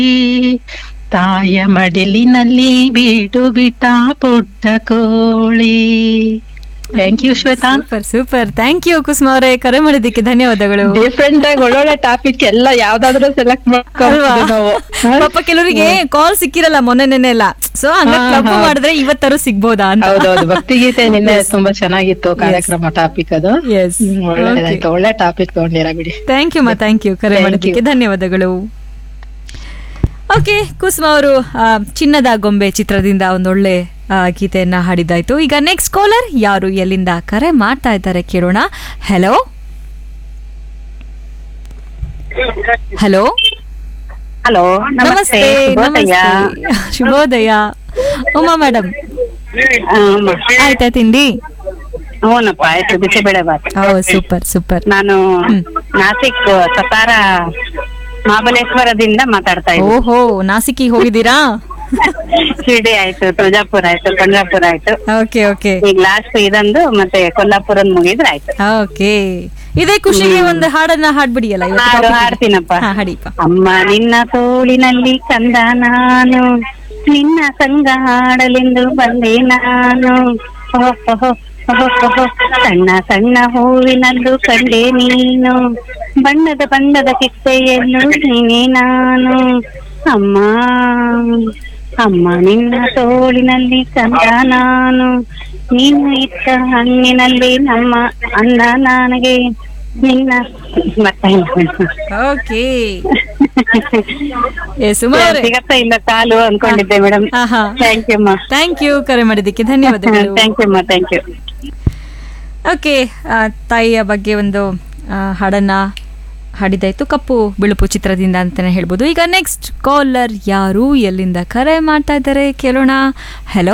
ತಾಯ ಮಡಿಲಿನಲ್ಲಿ ಬೀಡು ಬಿಟ್ಟ ಪುಟ್ಟ ಕೋಳಿ thank you Shweta super super thank you Kusuma ಅವರೇ ಕರೆ ಮಾಡಿದ್ದಕ್ಕೆ ಧನ್ಯವಾದಗಳು ಡಿಫ್ರೆಂಟ್ ಆಗಿ ಒಳ್ಳೊಳ್ಳೆ ಟಾಪಿಕ್ ಎಲ್ಲ ಯಾವ್ದಾದ್ರು ಸೆಲೆಕ್ಟ್ ಅಲ್ವಾ ಮಾಡ್ಕೊಂಡು ನಾವು ಹ? ಪಾಪ ಕೆಲವರಿಗೆ ಕಾಲ್ ಸಿಕ್ಕಿರಲ್ಲ ಮೊನ್ನೆ ನೆನ್ನೆ ಎಲ್ಲ ಸೊ ಹಂಗ ಹಾ, ಕ್ಲಬ್ ಹಾ. ಮಾಡಿದ್ರೆ ಇವತ್ತಾರು ಸಿಗ್ಬೋದಾ ಅಂತ ಹೌದೌದು ಭಕ್ತಿಗೀತೆ ನಿನ್ನೆ ತುಂಬಾ ಚೆನ್ನಾಗಿತ್ತು ಕಾರ್ಯಕ್ರಮ ಟಾಪಿಕ್ ಅದು ಎಸ್ ಹ್ಮ್, ಒಳ್ಳೆದಾಯ್ತು ಒಳ್ಳೆ ಟಾಪಿಕ್ ತಗೊಂಡಿರ ಬಿಡಿ ಥ್ಯಾಂಕ್ ಯು ಮಾ ಥ್ಯಾಂಕ್ ಯು ಕರೆ Thank ಮಾಡಿದ್ದಕ್ಕೆ ಧನ್ಯವಾದಗಳು ಓಕೆ ಕುಸುಮ ಅವರು ಆ, ಚಿನ್ನದ ಗೊಂಬೆ ಚಿತ್ರದಿಂದ ಒಂದೊಳ್ಳೆ ಆ, ಗೀತೆಯನ್ನ ಹಾಡಿದಾಯ್ತು ಈಗ ನೆಕ್ಸ್ಟ್ ಕಾಲರ್ ಯಾರು ಎಲ್ಲಿಂದ ಕರೆ ಮಾಡ್ತಾ ಇದ್ದಾರೆ ಕೇಳೋಣ ಹಲೋ ಹಲೋ ಹಲೋ ನಮಸ್ತೆ ನಮಸ್ತೆ ಶುಭೋದಯ ಉಮಾ ಮೇಡಮ್ ಆಯ್ತಾ ತಿಂಡಿ ಹ್ಞೂನಪ್ಪ ಆಯ್ತು ಬಿಸಿಬೇಳೆ ಬಾತ್ ಓ ಸೂಪರ್ ಸೂಪರ್ ನಾನು ಹ್ಮ್. ನಾಸಿಕ್ ಸತಾರ ಮಹಾಬಲೇಶ್ವರದಿಂದ ಮಾತಾಡ್ತಾ ಇದ್ದೀನಿ ಓಹೋ ನಾಸಿಕಿಗೆ ಹೋಗಿದ್ದೀರಾ ಶಿರ್ಡಿ ಆಯ್ತು ತುಳಜಾಪುರ ಆಯ್ತು ಪಂಜಾಪುರ ಆಯ್ತು ಓಕೆ ಓಕೆ ಈಗ ಲಾಸ್ಟ್ ಇದೊಂದು ಮತ್ತೆ ಕೊಲ್ಲಾಪುರ ಮುಗಿದ್ರೆ ಆಯ್ತು ಓಕೆ ಇದೇ ಖುಷಿಗೆ ಒಂದು ಹಾಡನ್ನ ಹಾಡ್ಬಿಡಿಯಲ್ಲ ಇವತ್ತು ಹಾಡು topic ಗೆ. ಹಾಡ್ತೀನಪ್ಪ ಹಾ, ಹಾಡಿಪ್ಪ ಅಮ್ಮ ನಿನ್ನ ತೋಳಿನಲ್ಲಿ ಕಂದ ನಾನು ನಿನ್ನ ಸಂಗ ಹಾಡಲೆಂದು ಬಂದೆ ನಾನು ಓಹ್ ಓಹ್ ಓಹ್ ಓಹ್. ಸಣ್ಣ ಸಣ್ಣ ಹೂವಿನಲ್ಲೂ ಕಂಡೆ ನೀನು ಬಣ್ಣದ ಬಣ್ಣದ ಕಿತ್ತೆಯನ್ನು ನೀನೇ ನಾನು ಅಮ್ಮ ಅಮ್ಮ ನಿನ್ನ ತೋಳಿನಲ್ಲಿ ಕಂದ ನಾನು ನೀನು ಇತ್ತ ಹಣ್ಣಿನಲ್ಲಿ ನಮ್ಮ ಅನ್ನ ನನಗೆ ನಿನ್ನ ಮತ್ತೆ ಓಕೆ ಏ ಸುಮಾರು ಸಿಗತ್ತಾ ಇಲ್ಲ ಕಾಲು ಅನ್ಕೊಂಡಿದ್ದೆ ಮೇಡಮ್ ಆಹಾ. ಥ್ಯಾಂಕ್ ಯು ಅಮ್ಮ ಥ್ಯಾಂಕ್ ಯು ಕರೆ ಮಾಡಿದ್ದಕ್ಕೆ ಧನ್ಯವಾದಗಳು ಥ್ಯಾಂಕ್ ಯು ಅಮ್ಮ ಥ್ಯಾಂಕ್ ಯು ಓಕೆ ಆ, ತಾಯಿಯ ಬಗ್ಗೆ ಒಂದು ಆ, ಹಾಡನ್ನ ಹಾಡಿದಾಯ್ತು ಕಪ್ಪು ಬಿಳುಪು ಚಿತ್ರದಿಂದ ಅಂತಾನೆ ಹೇಳ್ಬೋದು ಈಗ ನೆಕ್ಸ್ಟ್ ಕಾಲರ್ ಯಾರು ಎಲ್ಲಿಂದ ಕರೆ ಮಾಡ್ತಾ ಇದ್ದಾರೆ ಕೇಳೋಣ ಹಲೋ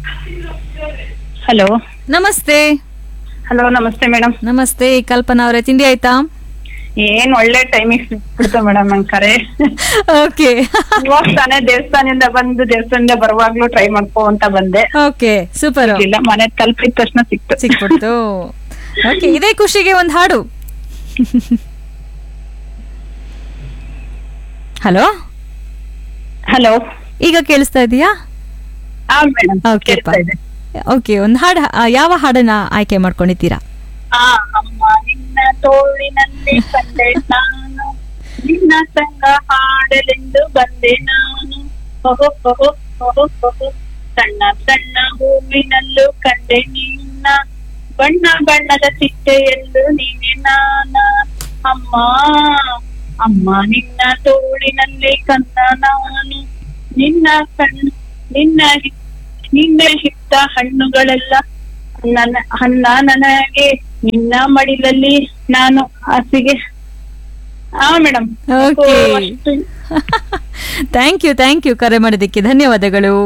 ಹಲೋ ನಮಸ್ತೆ ಹಲೋ ನಮಸ್ತೆ ಮೇಡಮ್ ನಮಸ್ತೆ ಕಲ್ಪನಾ ಅವರೇ ತಿಂಡಿ ಆಯ್ತಾ ಏನ್ ಒಳ್ಳೆ ಟೈಮಿಂಗ್ ಸಿಕ್ಬಿಡ್ತು ಮೇಡಮ್ ನನ್ ಕರೆ ಓಕೆ ಇವಾಗ ತಾನೇ ದೇವಸ್ಥಾನದಿಂದ ಬಂದು ದೇವಸ್ಥಾನದಿಂದ ಬರುವಾಗ್ಲೂ ಟ್ರೈ ಮಾಡ್ಕೋ ಅಂತ ಬಂದೆ ಓಕೆ ಸೂಪರ್ ಇಲ್ಲ ಮನೆ ತಲುಪಿದ ತಕ್ಷಣ ಸಿಕ್ತು ಸಿಕ್ಬಿಡ್ತು ಓಕೆ ಇದೇ ಖುಷಿಗೆ ಒಂದು ಹಾಡು ಹಲೋ ಹಲೋ ಈಗ ಕೇಳಿಸ್ತಾ ಇದೆಯಾ ಹಾ ಮೇಡಮ್ ಓಕೆ ಓಕೆ ಒಂದು ಹಾಡು ಆ, ಯಾವ ಹಾಡನ್ನ ಆಯ್ಕೆ ಮಾಡ್ಕೊಂಡಿದ್ದೀರಾ ಆ ಅಮ್ಮ ನಿನ್ನ ತೋಳಿನಲ್ಲಿ ಕಂಡೆ ನಾನು ನಿನ್ನ ಸಂಗ ಹಾಡಲೆಂದು ಬಂದೆ ನಾನು ಓಹೋ ಓಹೋ ಓಹೋ ಓಹೋ ಸಣ್ಣ ಸಣ್ಣ ಹೂವಿನಲ್ಲೂ ಕಂಡೆ ನಿನ್ನ ಬಣ್ಣ ಬಣ್ಣದ ಚಿಟ್ಟೆಯಲ್ಲೂ ನೀನೆ ನಾನ ಅಮ್ಮ ಅಮ್ಮ ನಿನ್ನ ತೋಳಿನಲ್ಲಿ ಕಂದ ನಾನು ನಿನ್ನ ಕಣ್ ನಿನ್ನ ಹಿ- ನಿನ್ನ ಹಿತ್ತ ಹಣ್ಣುಗಳೆಲ್ಲ ನನ್ನ ಅನ್ನ ನನಗೆ ನಿನ್ನ ಮಡಿಲಲ್ಲಿ ನಾನು ಹಾಸಿಗೆ ಹಾ madam okay thank you thank you ಕರೆ ಮಾಡಿದ್ದಕ್ಕೆ ಧನ್ಯವಾದಗಳು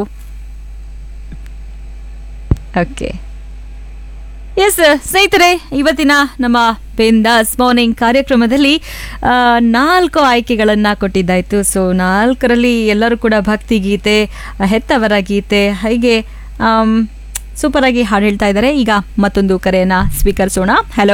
ಓಕೆ ಎಸ್ ಸ್ನೇಹಿತರೆ ಇವತ್ತಿನ ನಮ್ಮ ಬೆಂದಾಸ್ ಮಾರ್ನಿಂಗ್ ಕಾರ್ಯಕ್ರಮದಲ್ಲಿ ಆ, ನಾಲ್ಕು ಆಯ್ಕೆಗಳನ್ನು ಕೊಟ್ಟಿದ್ದಾಯಿತು ಸೊ ನಾಲ್ಕರಲ್ಲಿ ಎಲ್ಲರೂ ಕೂಡ ಭಕ್ತಿ ಗೀತೆ ಆ, ಹೆತ್ತವರ ಗೀತೆ ಹೀಗೆ ಸೂಪರ್ ಆಗಿ ಹಾಡು ಹೇಳ್ತಾ ಇದ್ದಾರೆ ಈಗ ಮತ್ತೊಂದು ಕರೆಯನ್ನ ಸ್ವೀಕರಿಸೋಣ ಹಲೋ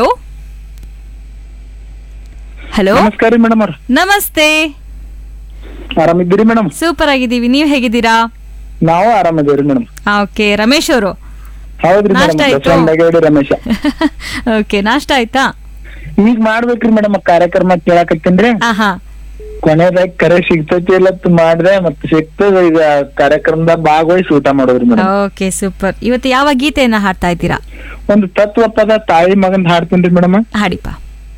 ಹಲೋ ನಮಸ್ಕಾರ ರೀ ಮೇಡಮ್ ಅವ್ರ ನಮಸ್ತೆ ಆರಾಮಿದ್ದೀರಿ ಮೇಡಮ್ ಸೂಪರ್ ಆಗಿದ್ದೀವಿ ನೀವು ಹೇಗಿದ್ದೀರಾ ನಾವು ಆರಾಮಿದ್ದೀವಿ ಮೇಡಮ್ ಓಕೆ ರಮೇಶ್ ಅವರು ಹೌದ್ರಿ ಮೇಡಮ್ ನಾಷ್ಟ ಆಯ್ತು? ಬಸವಣ್ಣ ನಗೇಡಿ ರಮೇಶ ಓಕೆ ನಾಷ್ಟ ಆಯ್ತಾ ಈಗ ಮಾಡ್ಬೇಕ್ರಿ ಮೇಡಮ್ ಕಾರ್ಯಕ್ರಮ ಕೇಳಾಕತ್ತೀನ್ರಿ ಆಹಾ ಕೊನೆದಾಗ ಕರೆ ಸಿಗ್ತೈತಿ ಇಲ್ಲ ಅಂತ ಮಾಡ್ದೆ ಮತ್ತೆ ಸಿಗ್ತದ ಈಗ ಕಾರ್ಯಕ್ರಮದಾಗ ಭಾಗವಹಿಸಿ ಊಟ ಮಾಡೋದ್ರಿ ಮೇಡಮ್ ಓಕೆ ಸೂಪರ್ ಇವತ್ತು ಯಾವ ಗೀತೆಯನ್ನ ಹಾಡ್ತಾ ಇದ್ದೀರಾ ಒಂದು ತತ್ವ ಪದ ತಾಯಿ ಮಗನ್ ಹಾಡ್ತೀನ್ರಿ ಮೇಡಮ್ ಹಾಡಿಪ್ಪ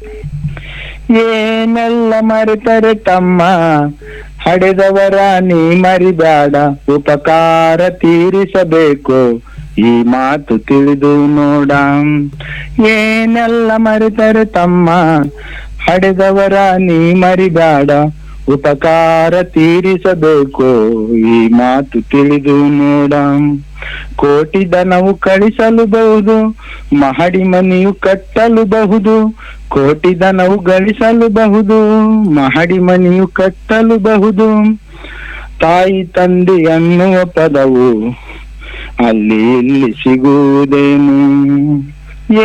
ಏನೆಲ್ಲ ಮರೆತರೆ ತಮ್ಮ ಹಡೆದವರ ನೀ ಮರಿಬೇಡ ಉಪಕಾರ ತೀರಿಸಬೇಕು ಈ ಮಾತು ತಿಳಿದು ನೋಡ ಏನೆಲ್ಲ ಮರೆತರೆ ತಮ್ಮ ಹಡೆದವರ ನೀ ಮರಿಬೇಡ ಉಪಕಾರ ತೀರಿಸಬೇಕು ಈ ಮಾತು ತಿಳಿದು ನೋಡ ಕೋಟಿ ಧನವು ಕಳಿಸಲುಬಹುದು ಮಹಡಿ ಮನೆಯು ಕಟ್ಟಲುಬಹುದು ಕೋಟಿ ಧನವು ಗಳಿಸಲುಬಹುದು ಮಹಡಿ ಮನೆಯು ಕಟ್ಟಲುಬಹುದು ತಾಯಿ ತಂದೆ ಅನ್ನುವ ಪದವು ಅಲ್ಲಿ ಇಲ್ಲಿ ಸಿಗುವುದೇನು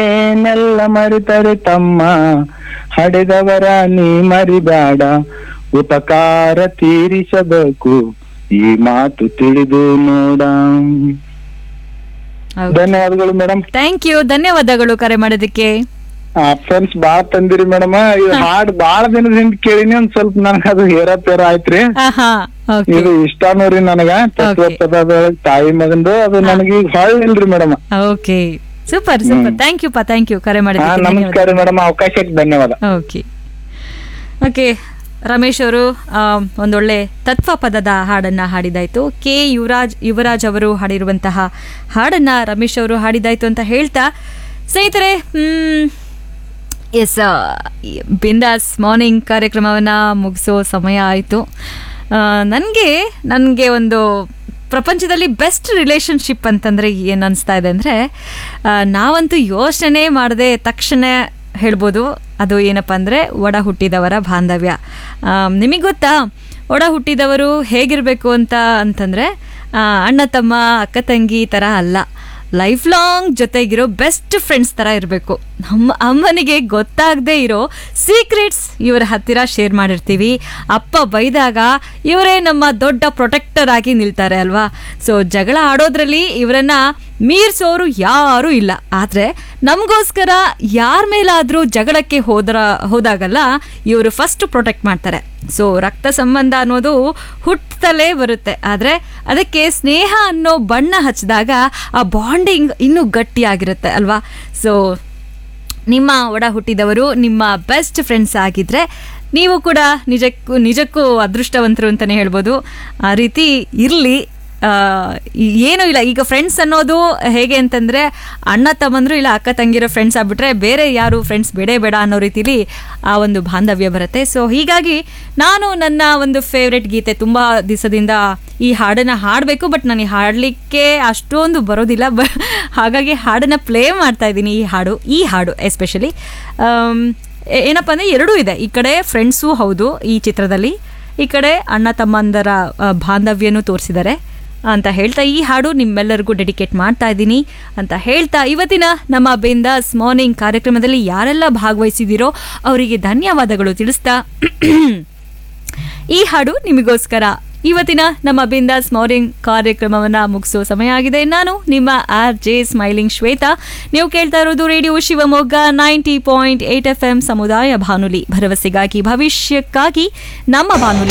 ಏನೆಲ್ಲ ಮರೆತರೆ ತಮ್ಮ ಹಡೆದವರ ನೀ ಮರಿಬೇಡ ಉಪಕಾರ ತೀರಿಸಬೇಕು ಈ ಮಾತು ತಿಳಿದು ನೋಡ ಧನ್ಯವಾದಗಳು ಮೇಡಮ್ ಥ್ಯಾಂಕ್ ಯು ಧನ್ಯವಾದಗಳು ಕರೆ ಮಾಡೋದಕ್ಕೆ ಫ್ರೆಂಡ್ಸ್ ಬಾಳ ತಂದಿರಿ ಮೇಡಮ್ ಇದು ಹಾಡ್ ಬಾಳ ದಿನದಿಂದ ಕೇಳಿನಿ ಒಂದ್ ಸ್ವಲ್ಪ ನನಗ ಅದು ಹೇರಪೇರ ಆಯ್ತ್ರಿ ಆಹಾ ಓಕೆ ಇದು ಇಷ್ಟಾನು ರೀ ನನಗ ತತ್ವಪದ ತಾಯಿ ಮಗಂದು ಅದು ನನಗೆ ಈಗ ಹೊಳ್ ಇಲ್ರಿ madam okay super super thank you ಪಾ ಥ್ಯಾಂಕ್ ಯು ಕರೆ ಹಾ ಮಾಡೋದಕ್ಕೆ ನಮಸ್ಕಾರ ಮೇಡಮ್ ಅವಕಾಶಕ್ಕೆ ಧನ್ಯವಾದ ಓಕೆ ಓಕೆ ರಮೇಶ್ ಅವರು ಆ, ಒಂದೊಳ್ಳೆ ತತ್ವ ಪದದ ಹಾಡನ್ನ ಹಾಡಿದಾಯ್ತು ಕೆ ಯುವರಾಜ್ ಯುವರಾಜ್ ಅವರು ಹಾಡಿರುವಂತಹ ಹಾಡನ್ನ ರಮೇಶ್ ಅವರು ಹಾಡಿದಾಯ್ತು ಅಂತ ಹೇಳ್ತಾ ಸ್ನೇಹಿತರೆ ಎಸ್ ಬಿಂದಾಸ್ ಮಾರ್ನಿಂಗ್ ಕಾರ್ಯಕ್ರಮವನ್ನು ಮುಗಿಸೋ ಸಮಯ ಆಯಿತು ನನಗೆ ನನಗೆ ಒಂದು ಪ್ರಪಂಚದಲ್ಲಿ ಬೆಸ್ಟ್ ರಿಲೇಶನ್ಶಿಪ್ ಅಂತಂದರೆ ಏನು ಅನಿಸ್ತಾ ಇದೆ ಅಂದರೆ ನಾವಂತೂ ಯೋಚನೆ ಮಾಡದೆ ತಕ್ಷಣ ಹೇಳ್ಬೋದು ಅದು ಏನಪ್ಪ ಅಂದರೆ ಒಡ ಹುಟ್ಟಿದವರ ಬಾಂಧವ್ಯ ನಿಮಗೆ ಗೊತ್ತಾ ಒಡ ಹುಟ್ಟಿದವರು ಹೇಗಿರಬೇಕು ಅಂತ ಅಂತಂದರೆ ಅಣ್ಣ ತಮ್ಮ ಅಕ್ಕ ತಂಗಿ ಥರ ಅಲ್ಲ ಲೈಫ್ ಲಾಂಗ್ ಜೊತೆಗಿರೋ ಬೆಸ್ಟ್ ಫ್ರೆಂಡ್ಸ್ ಥರ ಇರಬೇಕು ನಮ್ಮ ಅಮ್ಮನಿಗೆ ಗೊತ್ತಾಗದೇ ಇರೋ ಸೀಕ್ರೆಟ್ಸ್ ಇವರ ಹತ್ತಿರ ಶೇರ್ ಮಾಡಿರ್ತೀವಿ ಅಪ್ಪ ಬೈದಾಗ ಇವರೇ ನಮ್ಮ ದೊಡ್ಡ ಪ್ರೊಟೆಕ್ಟರ್ ಆಗಿ ನಿಲ್ತಾರೆ ಅಲ್ವಾ ಸೊ ಜಗಳ ಆಡೋದ್ರಲ್ಲಿ ಇವರನ್ನ ಮೀರ್ಸೋರು ಯಾರೂ ಇಲ್ಲ ಆದರೆ ನಮಗೋಸ್ಕರ ಯಾರ ಮೇಲಾದರೂ ಜಗಳಕ್ಕೆ ಹೋದ್ರ ಹೋದಾಗಲ್ಲ ಇವರು ಫಸ್ಟ್ ಪ್ರೊಟೆಕ್ಟ್ ಮಾಡ್ತಾರೆ ಸೊ ರಕ್ತ ಸಂಬಂಧ ಅನ್ನೋದು ಹುಟ್ಟತಲೇ ಬರುತ್ತೆ ಆದರೆ ಅದಕ್ಕೆ ಸ್ನೇಹ ಅನ್ನೋ ಬಣ್ಣ ಹಚ್ಚಿದಾಗ ಆ ಬಾಂಡಿಂಗ್ ಇನ್ನೂ ಗಟ್ಟಿಯಾಗಿರುತ್ತೆ ಅಲ್ವಾ ಸೊ ನಿಮ್ಮ ಒಡ ಹುಟ್ಟಿದವರು ನಿಮ್ಮ ಬೆಸ್ಟ್ ಫ್ರೆಂಡ್ಸ್ ಆಗಿದ್ರೆ ನೀವು ಕೂಡ ನಿಜಕ್ಕೂ ನಿಜಕ್ಕೂ ಅದೃಷ್ಟವಂತರು ಅಂತಲೇ ಹೇಳ್ಬೋದು ಆ ರೀತಿ ಇರಲಿ ಏನೂ ಇಲ್ಲ ಈಗ ಫ್ರೆಂಡ್ಸ್ ಅನ್ನೋದು ಹೇಗೆ ಅಂತಂದರೆ ಅಣ್ಣ ತಮ್ಮಂದ್ರು ಇಲ್ಲ ಅಕ್ಕ ತಂಗಿರೋ ಫ್ರೆಂಡ್ಸ್ ಆಗ್ಬಿಟ್ರೆ ಬೇರೆ ಯಾರು ಫ್ರೆಂಡ್ಸ್ ಬೇಡೇ ಬೇಡ ಅನ್ನೋ ರೀತಿಲಿ ಆ ಒಂದು ಬಾಂಧವ್ಯ ಬರುತ್ತೆ ಸೊ ಹೀಗಾಗಿ ನಾನು ನನ್ನ ಒಂದು ಫೇವ್ರೆಟ್ ಗೀತೆ ತುಂಬ ದಿವಸದಿಂದ ಈ ಹಾಡನ್ನು ಹಾಡಬೇಕು ಬಟ್ ನನಗೆ ಹಾಡಲಿಕ್ಕೆ ಅಷ್ಟೊಂದು ಬರೋದಿಲ್ಲ ಬ ಹಾಗಾಗಿ ಹಾಡನ್ನು ಪ್ಲೇ ಮಾಡ್ತಾ ಇದ್ದೀನಿ ಈ ಹಾಡು ಈ ಹಾಡು ಎಸ್ಪೆಷಲಿ ಏನಪ್ಪ ಅಂದರೆ ಎರಡೂ ಇದೆ ಈ ಕಡೆ ಫ್ರೆಂಡ್ಸು ಹೌದು ಈ ಚಿತ್ರದಲ್ಲಿ ಈ ಕಡೆ ಅಣ್ಣ ತಮ್ಮಂದರ ಆ, ಬಾಂಧವ್ಯನೂ ತೋರಿಸಿದ್ದಾರೆ ಅಂತ ಹೇಳ್ತಾ ಈ ಹಾಡು ನಿಮ್ಮೆಲ್ಲರಿಗೂ ಡೆಡಿಕೇಟ್ ಮಾಡ್ತಾ ಇದ್ದೀನಿ ಅಂತ ಹೇಳ್ತಾ ಇವತ್ತಿನ ನಮ್ಮ ಬಿಂದಾಸ್ ಮಾರ್ನಿಂಗ್ ಕಾರ್ಯಕ್ರಮದಲ್ಲಿ ಯಾರೆಲ್ಲ ಭಾಗವಹಿಸಿದಿರೋ ಅವರಿಗೆ ಧನ್ಯವಾದಗಳು ತಿಳಿಸ್ತಾ ಈ ಹಾಡು ನಿಮಗೋಸ್ಕರ ಇವತ್ತಿನ ನಮ್ಮ ಬಿಂದಾಸ್ ಮಾರ್ನಿಂಗ್ ಕಾರ್ಯಕ್ರಮವನ್ನ ಮುಗಿಸೋ ಸಮಯ ಆಗಿದೆ ನಾನು ನಿಮ್ಮ ಆರ್ ಜೆ ಸ್ಮೈಲಿಂಗ್ ಶ್ವೇತಾ ನೀವು ಕೇಳ್ತಾ ಇರೋದು radio Shivamogga ninety point eight F M ಸಮುದಾಯ ಬಾನುಲಿ ಭರವಸೆಗಾಗಿ ಭವಿಷ್ಯಕ್ಕಾಗಿ ನಮ್ಮ ಬಾನುಲಿ